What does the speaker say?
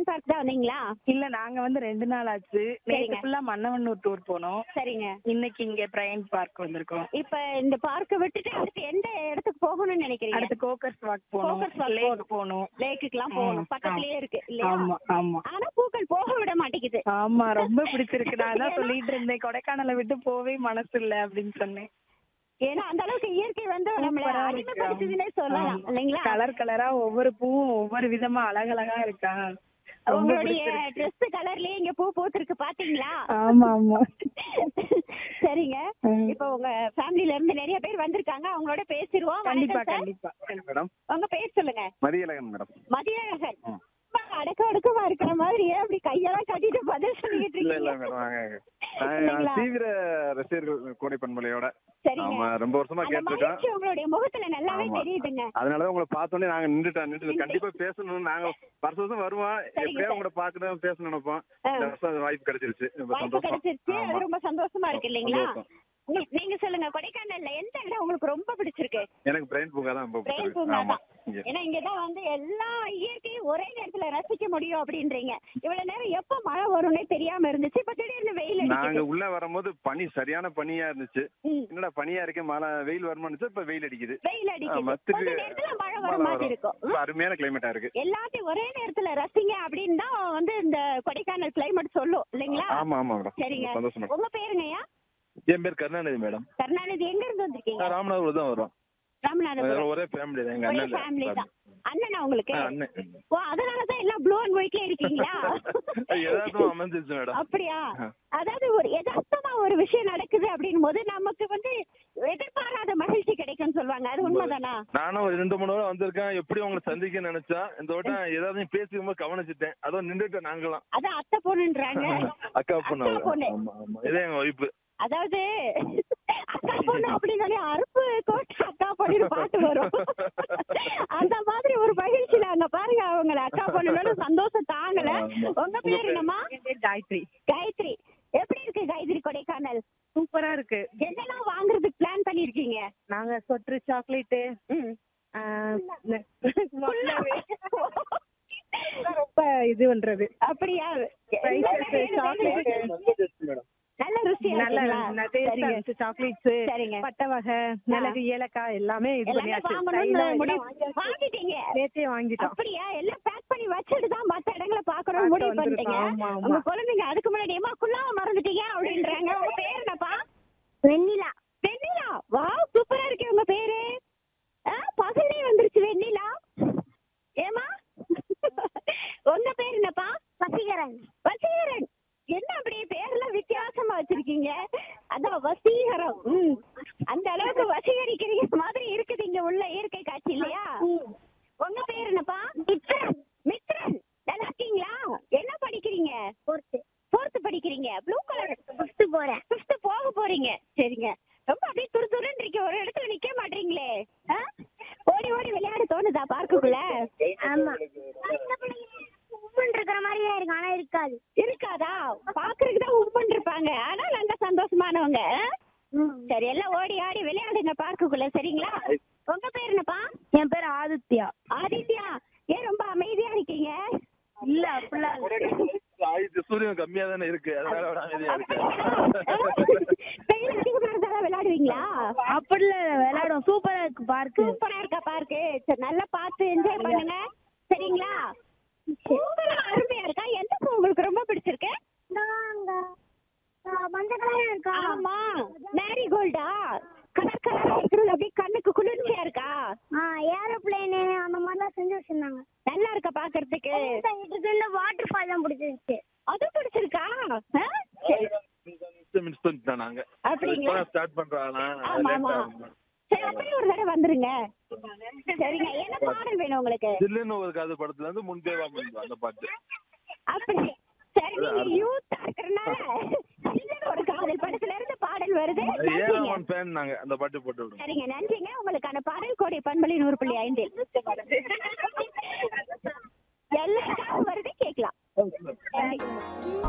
Park தான் வந்தீங்களா இல்ல நாங்க வந்து ரெண்டு நாள் ஆச்சு நேத்து சரிங்க. ஃபுல்லா மன்னவன்னூர் டூர் போனோம் சரிங்க இன்னைக்கு இங்க பிரைன் பார்க் வந்திருக்கோம் இப்ப இந்த பார்க்க விட்டுட்டு அடுத்து எந்த இடத்துக்கு போகணும்னு நினைக்கிறீங்க அடுத்து கோக்கர்ஸ் வாக் போனோம் Cokers walk லேக் போகணும். போனோம் லேக்குக்கெல்லாம் ம், போகணும் ஆ. பக்கத்துலயே இருக்கு இல்லையா ஆமா ஆமா ஆனா பூக்கள் போக விட மாட்டேங்குது ஆமா ரொம்ப பிடிச்சிருக்கு நான் தான் சொல்லிட்டு இருந்தேன் கொடைக்கானலை விட்டு போவே மனசு இல்ல அப்படின்னு சொன்னேன் ஏன்னா அந்த அளவுக்கு இயற்கை வந்து நம்மள சூப்பரா இருக்கு. அடிமைப்படுத்துதுன்னே சொல்லலாம் ஆமா. இல்லைங்களா கலர் கலரா ஒவ்வொரு பூவும் ஒவ்வொரு விதமா அழகழகா இருக்கா ரொம்ப உங்களுடைய பிடிச்சிருக்கு. ட்ரெஸ் கலர்லயே இங்க பூ பூத்திருக்கு பாத்தீங்களா ஆமா ஆமா சரிங்க ம். இப்போ உங்க ஃபேமிலில இருந்து நிறைய பேர் வந்திருக்காங்க அவங்களோட பேசிடுவோம் கண்டிப்பா வணக்கம் சார். கண்டிப்பா மேடம் உங்க பேர் சொல்லுங்க மதியழகன் மேடம் மதியழகன் ரொம்ப அடக்க அடக்கமா இருக்கிற மாதிரி ஏன் அப்படி கையெல்லாம் கட்டிட்டு பதில் சொல்லிட்டு இல்ல இல்ல இருக்கீங்க மேடம் வாங்க நான் இல்லைங்களா? தீவிர ரசிகர்கள் கோடை பண்பலையோட சரிங்க ஆமா ரொம்ப வருஷமா அந்த கேட்டிருக்கோம் மகிழ்ச்சி உங்களுடைய முகத்துல நல்லாவே ஆமா. தெரியுதுங்க அதனாலதான் உங்களை பார்த்தோன்னே நாங்க நின்றுட்டோம் நின்று கண்டிப்பா பேசணும் நாங்க வருஷம் வருஷம் வருவோம் சரிங்க எப்படியா சார். உங்களை பார்க்கணும் பேசணும் நினைப்போம் ஆ. இந்த வருஷம் அது வாய்ப்பு கிடைச்சிருச்சு ரொம்ப வாய்ப்பு சந்தோஷம் கிடைச்சிருச்சு ஆமா. அது ரொம்ப சந்தோஷமா இருக்கு இல்லைங்களா சந்தோஷம். உங்களுக்கு நீங்க சொல்லுங்க கொடைக்கானல்ல எந்த இடம் உங்களுக்கு ரொம்ப பிடிச்சிருக்கு எனக்கு பிரெயின் பூங்கா தான் ரொம்ப பிரெயின் பிடிச்சிருக்கு பூங்கா ஆமா தான் இங்க. ஏன்னா இங்கதான் வந்து எல்லா இயற்கையும் ஒரே நேரத்துல ரசிக்க முடியும் அப்படின்றீங்க இவ்வளவு நேரம் எப்ப மழை வரும்னே தெரியாம இருந்துச்சு இப்ப திடீர்னு வெயில் நாங்க அடிக்குது உள்ள வரும்போது பனி சரியான பனியா இருந்துச்சு ம். என்னடா பனியா இருக்கு மழை வெயில் வருமானு இப்ப வெயில் அடிக்குது வெயில் அடிக்குது ஆமா, கொஞ்ச திருப்பி நேரத்துல மழை மழை வர மாதிரி வரும். இருக்கும் ரொம்ப அருமையான கிளைமேட்டா இருக்கு எல்லாத்தையும் ஒரே நேரத்துல ரசிங்க அப்படின்னு தான் வந்து இந்த கொடைக்கானல் கிளைமேட் சொல்லும் இல்லைங்களா ஆமா ஆமா மேடம் சரிங்க சந்தோஷம் மேடம் உங்க பேருங்கய்யா என் பேர் கருணாநிதி மேடம் கருணாநிதி எங்க இருந்து வந்திருக்கீங்க நான் ராமநாதபுரம் தான் வரும் ராமநாதபுரம் ஒரே ஃபேமிலி தான் எங்க ஒரே அண்ணன் ஃபேமிலி தான் அண்ணனா உங்களுக்கு ஆ, அண்ணன் ஓ அதனாலதான் எல்லாம் ப்ளூ அண்ட் ஒயிட்ல இருக்கீங்களா ஏதாவது அமைஞ்சிருச்சு மேடம் அப்படியா ஆ. அதாவது ஒரு யதார்த்தமா ஒரு விஷயம் நடக்குது அப்படின்னும் போது நமக்கு வந்து எதிர்பாராத மகிழ்ச்சி கிடைக்கும்னு சொல்லுவாங்க அது உண்மைதானா நானும் ஒரு ரெண்டு மூணு வாரம் வந்திருக்கேன் எப்படி உங்களை சந்திக்க நினைச்சா இந்த வட்டம் ஏதாவது பேசிக்கும்போது கவனிச்சுட்டேன் அதோ நின்றுட்டேன் நாங்களாம் அதான் அத்தை பொண்ணுன்றாங்க அக்கா பொண்ணு அக்கா பொண்ணு. ஆமா ஆமா இதே எங்க ஒய்ஃபு அதாவது அக்கா பொண்ணு அப்படின்னு சொல்லி அறுப்பு கோட்டை அக்கா பொண்ணு பாட்டு வரும் அந்த மாதிரி ஒரு மகிழ்ச்சியில அங்க பாருங்க அவங்கள அக்கா பொண்ணுனோட சந்தோஷம் தாங்கல ஆமா. உங்க பேர் என்னம்மா என் பேர் காயத்ரி காயத்ரி எப்படி இருக்கு காயத்ரி கொடைக்கானல் சூப்பரா இருக்கு என்னெல்லாம் வாங்குறதுக்கு பிளான் பண்ணிருக்கீங்க நாங்க சொட்டு சாக்லேட்டு ம். ரொம்ப இது பண்றது அப்படியா Spices, chocolate. நல்ல ருசியா நல்ல இருக்குங்களா? டேஸ்டா சரிங்க. இருந்துச்சு சாக்லேட்ஸ் சரிங்க பட்டை வகை மிளகு ஏலக்காய் எல்லாமே இது எல்லாமே பண்ணியாச்சு வாங்கணும்னு தைலம் முடிவு எல்லாம் வாங்கிட்டீங்க நேத்தே வாங்கிட்டோம் அப்படியா எல்லாம் பேக் பண்ணி வச்சுட்டு தான் மத்த இடங்களை பாக்கணும் பார்க்க முடிவு பண்ணிட்டீங்க வந்திருக்கோம். ஆமா, ஆமா. உங்க குழந்தைங்க அதுக்கு முன்னாடி ஏமா குள்ளாம மறந்துட்டீங்க அப்படின்றாங்க உங்க பேர் என்னப்பா வெண்ணிலா வெண்ணிலா வா சூப்பரா இருக்கு உங்க பேரு ஆ, பகல்லே வந்துருச்சு வெண்ணிலா ஏமா உங்க பேர் என்னப்பா வசீகரன் வசீகரன் என்ன அப்படி பேர்லாம் வித்தியாசமா வச்சிருக்கீங்க அதான் வசீகரம் ம். அந்த அளவுக்கு வசீகரிக்கிறீங்க மாதிரி இருக்குது இங்க உள்ள இயற்கை காட்சி இல்லையா உங்க பேர் என்னப்பா மித்ரன் மித்ரன் நல்லா இருக்கீங்களா என்ன படிக்கிறீங்க ஃபோர்த்து ஃபோர்த்து படிக்கிறீங்க ப்ளூ கலர் ஃபிஃப்த் போறேன் ஃபிஃப்த் போக போறீங்க சரிங்க ரொம்ப அப்படியே துரு துருன்னு இருக்கீங்க ஒரு இடத்துல நிக்க மாட்டீங்களே ஆ? ஓடி ஓடி விளையாட தோணுதா பார்க்குக்குள்ள ஆமா இருக்கிற மாதிரியே இருக்கு ஆனா இருக்காது இருக்காதா பாக்குறதுக்கு தான் உப்புன்னு இருப்பாங்க ஆனா நல்ல சந்தோஷமானவங்க ஆ? சரி எல்லாம் ஓடி ஆடி விளையாடுங்க பார்க்குக்குள்ள சரிங்களா உங்க பேர் என்னப்பா என் பேர் ஆதித்யா ஆதித்யா ஏன் ரொம்ப அமைதியா இருக்கீங்க இல்ல அப்படிலாம் ஆயுத சூரியன் கம்மியா தானே இருக்கு அதனால ஒரு அமைதியா இருக்கு வெயில் அதிகமா இருந்தாலும் விளையாடுவீங்களா அப்படிலாம் விளையாடும் சூப்பரா இருக்கு பார்க்கு சூப்பரா இருக்கா பார்க்கு சரி நல்லா பார்த்து என்ஜாய் பண்ணுங்க சரிங்களா சூப்பரா அருமையா இருக்கா எந்த பூ உங்களுக்கு ரொம்ப பிடிச்சிருக்கு மஞ்சள் கலரா இருக்கா ஆமா மேரி கோல்டா கலர் கலரா இருக்கிறது அப்படியே கண்ணுக்கு குளிர்ச்சியா இருக்கா ஆ ஏரோப்ளேன் அந்த மாதிரிலாம் செஞ்சு வச்சிருந்தாங்க நல்லா இருக்கா பாக்குறதுக்கு இதுக்கு இந்த வாட்டர் ஃபால் தான் பிடிச்சிருச்சு அது பிடிச்சிருக்கா ஆ? சரி. மிஸ் பண்ணிட்டோம் நாங்க அப்படிங்களா? ஸ்டார்ட் பண்றாங்களா ஆமா ஆமா சரி அப்படியே ஒரு தடவை வந்துருங்க சரிங்க என்ன பாடல் வேணும் உங்களுக்கு தில்லுன்னு ஒரு கதை படத்துல இருந்து முன்பேவா முன்பு அந்த பாட்டு அப்படி சரி நீங்க யூத் இருக்கிறனால சின்னது ஒரு காதல் படத்துல இருந்து பாடல் வருது நன்றிங்க. ஏன் ஃபேன் நாங்க அந்த பாட்டு போட்டு விடுவோம் சரிங்க நன்றிங்க உங்களுக்கான பாடல் கோடை பண்பலி நூறு புள்ளி ஐந்தில் எல்லா வருது கேட்கலாம் நன்றி.